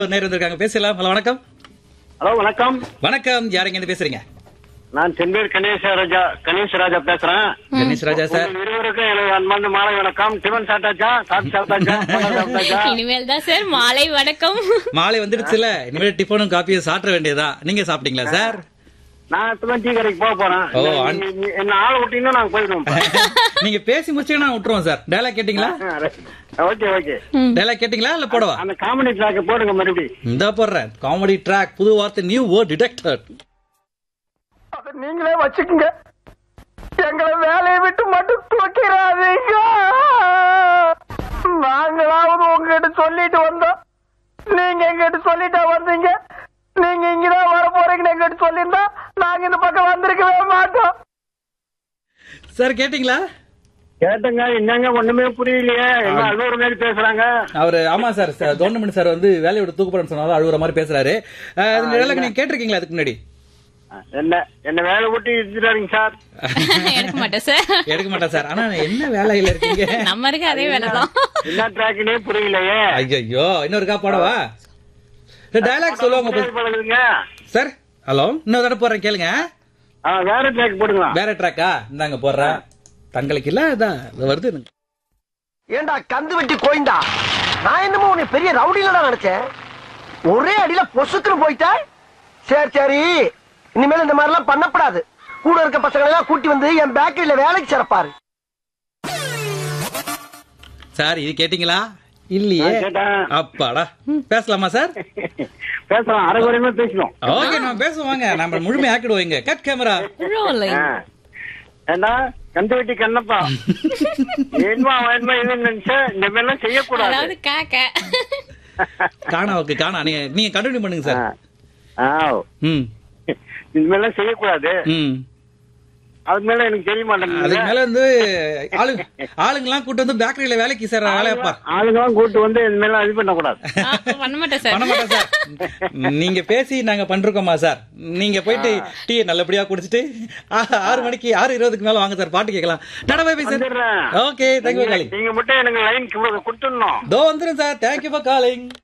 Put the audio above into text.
நேரம் இருந்திருக்காங்க பேசலாம் ஹலோ வணக்கம் ஹலோ வணக்கம் வணக்கம் யாருங்க இருந்து பேசுறீங்க நான் செந்தூர் கணேசராஜா கணேசராஜா பேசுறேன் கணேஷ் ராஜா சார் உங்கள் இருவருக்கும் எனது அன்பார்ந்த மாலை வணக்கம் சிவன் சாப்பிட்டாச்சா காபி சாப்பிட்டாச்சா பழம் சாப்பிட்டாச்சா இனிமேல் தான் சார் மாலை வணக்கம் மாலை வந்துடுச்சுல இனிமேல் டிஃபனும் காப்பியும் சாப்பிட வேண்டியதா நீங்க சாப்பிட்டீங்களா சார் நான் இப்பதான் டீ கடைக்கு போக போறேன் ஓ, நீங்க- அன்- நீங்க என்ன ஆள் விட்டீங்கன்னா நாங்க போயிடுவோம் நீங்க பேசி முடிச்சீங்கன்னா விட்டுருவோம் சார் டைலாக் கேட்டீங்களா ஓகே ஓகே டைலாக் கேட்டீங்களா இல்ல போடவா அந்த காமெடி ட்ராக்க போடுங்க மறுபடியும் இந்த போடுறேன் காமெடி ட்ராக் புது வார்த்தை நியூ வேர்ட் டிடெக்டட் அதை நீங்களே வச்சுக்கோங்க எங்களை வேலையை விட்டு மட்டும் தூக்கிறாதீங்க நாங்களாவது உங்ககிட்ட சொல்லிட்டு வந்தோம் நீங்க எங்கிட்ட சொல்லிட்டா வந்தீங்க நீங்க இங்கதான் வர போறீங்கன்னு எங்கிட்ட சொல்லியிருந்தா நாங்க இந்த பக்கம் வந்திருக்கவே மாட்டோம் சார் கேட்டீங்களா கேட்டுங்க என்னங்க ஒண்ணுமே புரியலையே என்ன அழுவுற மாதிரி பேசுறாங்க அவரு ஆமா சார் கவர்மெண்ட் சார் வந்து வேலையை விட்டு தூக்கப்படுன்னு சொன்னாலும் அழுகுற மாதிரி பேசுறாரு அஹ், இந்த டைலாக் நீங்க கேட்டிருக்கீங்களா அதுக்கு முன்னாடி என்ன என்ன வேலை விட்டு இருந்துட்டாருங்க சார் எடுக்க மாட்டேன் சார் எடுக்க மாட்டேன் சார் ஆனா என்ன வேலையில இருக்கீங்க நம்ம இருக்க அதே வேலைதான் என்ன ட்ராக்குனே புரியலையே ஐயோ இன்னொருக்கா போடவா டைலாக் சொல்லுவாங்க பேர் பழகுதுங்க சார் ஹலோ இன்னொரு தடவை போடுறேன் கேளுங்க ஆ, வேற ட்ராக் போடுங்களா வேற ட்ராக்கா இந்தாங்க போடுறேன் தங்களுக்கு இல்ல இதான் இது வருது எனக்கு. ஏண்டா கந்து வெட்டி கோயந்தா நான் என்னமோ உன்னை பெரிய ரவுடியில நினைச்சேன் ஒரே அடியில பொசுக்குன்னு போயிட்ட சரி சரி இனிமேல் இந்த மாதிரி எல்லாம் பண்ணப்படாது கூட இருக்க பசங்களை எல்லாம் கூட்டி வந்து என் பேக்கரியில வேலைக்கு சிறப்பாரு சார் இது கேட்டீங்களா இல்லையே நான் கேட்டேன். அப்பாடா பேசலாமா சார் பேசலாம் அரை குறையுமே பேசணும் ஓகே நம்ம பேசுவாங்க நம்ம முழுமை ஆக்கிடுவோம் இங்க கட் கேமரா ரோலிங் ஆ. ஏண்டா கந்து வெட்டி கண்ணப்பா வேணுமா வேணுமா இதுன்னு நினைச்சா இந்த மாதிரி எல்லாம் செய்யக்கூடாது அதாவது காக்க காணாவுக்கு காணா நீங்க நீங்க கண்டினியூ பண்ணுங்க ஆ. சார் ஆ. ம் இந்த மாதிரி எல்லாம் செய்யக்கூடாது ம் அது மேல எனக்கு தெரிய அதுக்கு மாட்டேங்குது மேல வந்து ஆளுங்க ஆளுங்கெல்லாம் கூட்டு வந்து பேக்கரியில வேலைக்கு சார் வேலையப்பா ஆளுங்கெல்லாம் கூட்டு வந்து இந்த மாதிரி எல்லாம் இது பண்ணக்கூடாது ஆ, பண்ண மாட்டேன் சார் பண்ண மாட்டோம் சார் நீங்க பேசி நாங்க பண்றோமா சார் நீங்க போயிட்டு டீ நல்லபடியா குடிச்சிட்டு ஆ- ஆறு மணிக்கு ஆறு இருபதுக்கு மேல வாங்க சார் பாட்டு கேட்கலாம் நடவை சார் வந்துடுறேன். ஓகே தேங்க்யூ காலிங் நீங்க மட்டும் எனக்கு லைன் கொடுத்துடணும் தோ வந்துரும் சார் தேங்க்யூ ஃபார் காலிங்